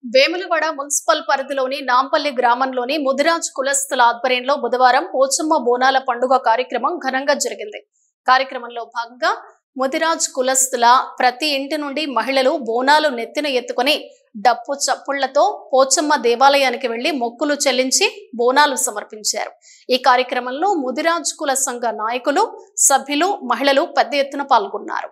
Vemulawada municipal పరిధిలోని నాంపల్లి గ్రామంలోని ముదిరాజ్ కులస్తుల ఆధ్వర్యంలో బుధవారం పోచమ్మ బోనాల పండుగ కార్యక్రమం ఘనంగా జరిగింది కార్యక్రమంలో భాగంగా ముదిరాజ్ కులస్తుల ప్రతి ఇంటి నుండి మహిళలు బోనాలు నెత్తిన ఎత్తుకొని డప్పు చప్పుళ్లతో పోచమ్మ దేవాలయానికి వెళ్లి మొక్కులు చెల్లించి బోనాలు సమర్పించారు ఈ కార్యక్రమంలో ముదిరాజ్ కుల సంఘ నాయకులు సభ్యులు మహిళలు పెద్ద ఎత్తున పాల్గొన్నారు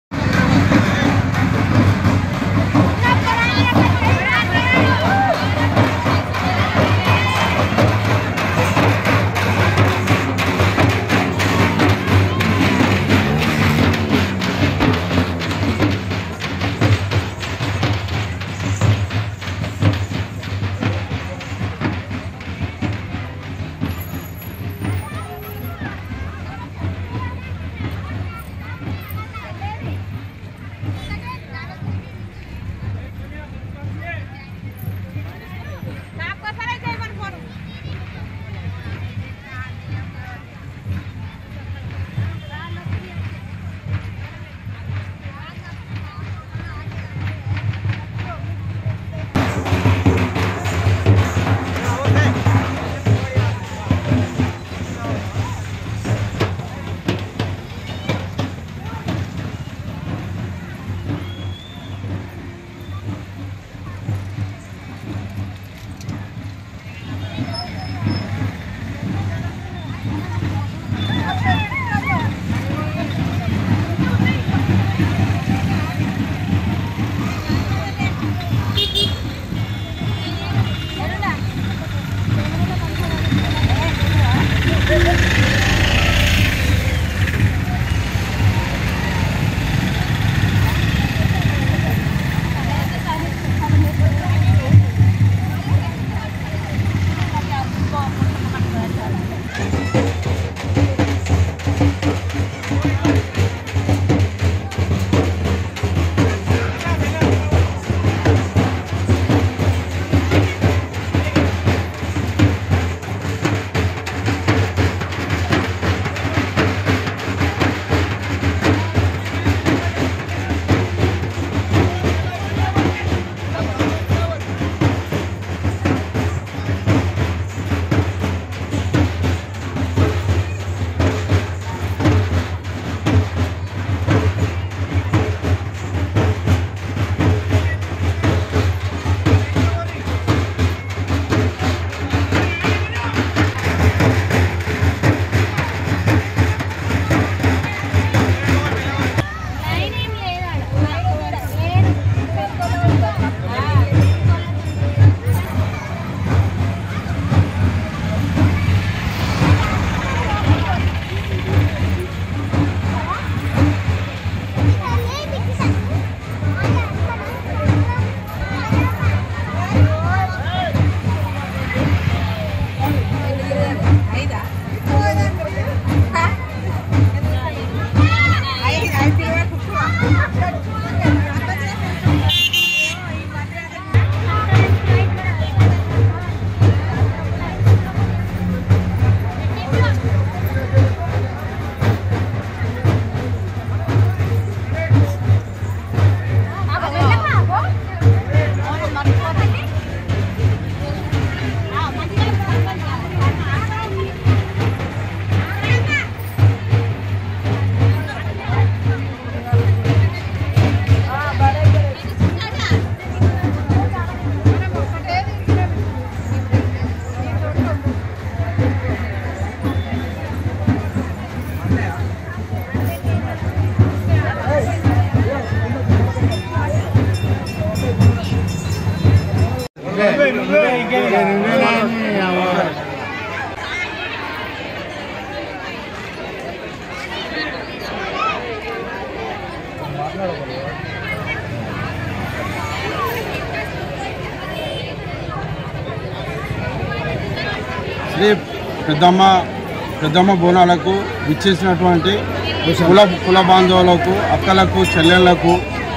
శ్రీ పెద్దమ్మ పెద్దమ్మ బోనాలకు విచ్చేసినటువంటి కుల కుల బాంధవులకు అక్కలకు చెల్లెళ్లకు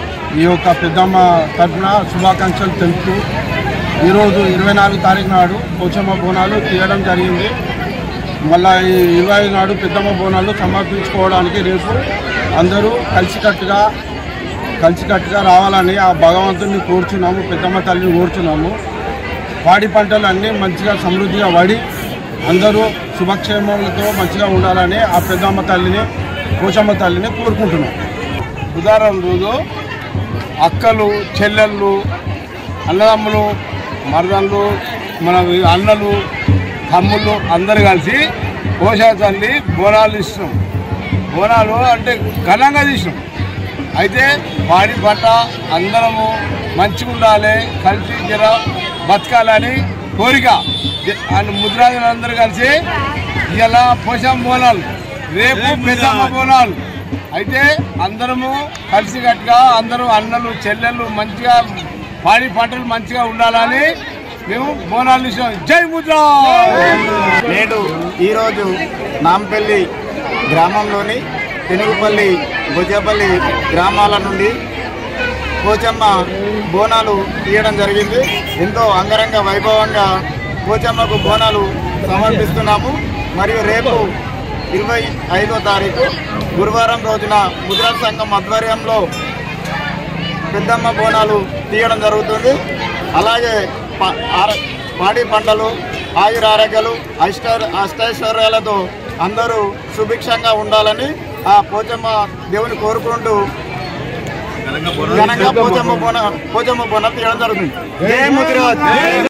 ఈ యొక్క పెద్దమ్మ తరఫున శుభాకాంక్షలు తెలుపుతూ ఈరోజు ఇరవై నాలుగు తారీఖు నాడు పోచమ్మ బోనాలు తీయడం జరిగింది మళ్ళా ఈ ఇరవై ఐదు నాడు పెద్దమ్మ బోనాలు సమర్పించుకోవడానికి రేపు అందరూ కలిసికట్టుగా కలిసికట్టుగా రావాలని ఆ భగవంతుని కోరుచున్నాము పెద్దమ్మ తల్లిని కోరుచున్నాము పాడి పంటలు అన్నీ మంచిగా సమృద్ధిగా పడి అందరూ శుభక్షేమాలతో మంచిగా ఉండాలని ఆ పెద్దమ్మ తల్లిని పోచమ్మ తల్లిని కోరుకుంటున్నాం ఉదాహరణ రోజు అక్కలు చెల్లెళ్ళు అన్నదమ్ములు మరదళ్ళు మన అన్నలు తమ్ముళ్ళు అందరు కలిసి పోషా తల్లి బోనాలు ఇస్తున్నాం బోనాలు అంటే ఘనంగా తీసినాం అయితే పాడి పంట అందరము మంచిగా ఉండాలి కలిసి జర బతకాలని కోరిక ముద్రాజులు అందరూ కలిసి ఇలా పోషం బోనాలు రేపు పెద్దమ్మ బోనాలు అయితే అందరము కలిసికట్టుగా అందరూ అన్నలు చెల్లెళ్ళు మంచిగా పాడి పంటలు మంచిగా ఉండాలని మేము బోనాలు ఇస్తాం జై ముద్ర నేడు ఈరోజు నాంపల్లి గ్రామంలోని తెనుగుపల్లి భుజపల్లి గ్రామాల నుండి పోచమ్మ బోనాలు తీయడం జరిగింది ఎంతో అంగరంగ వైభవంగా పోచమ్మకు బోనాలు సమర్పిస్తున్నాము మరియు రేపు ఇరవై ఐదో తారీఖు గురువారం రోజున ముద్రా సంఘం ఆధ్వర్యంలో పెద్దమ్మ బోనాలు తీయడం జరుగుతుంది అలాగే ప- ఆర- పాడి పంటలు ఆయుర ఆరోగ్యాలు అష్ట అష్టైశ్వర్యాలతో అందరూ సుభిక్షంగా ఉండాలని ఆ పోచమ్మ దేవుని కోరుకుంటూ ఘనంగా పోచమ్మ బోన పోచమ్మ బోన తీయడం జరుగుతుంది జై ముదిరాజ్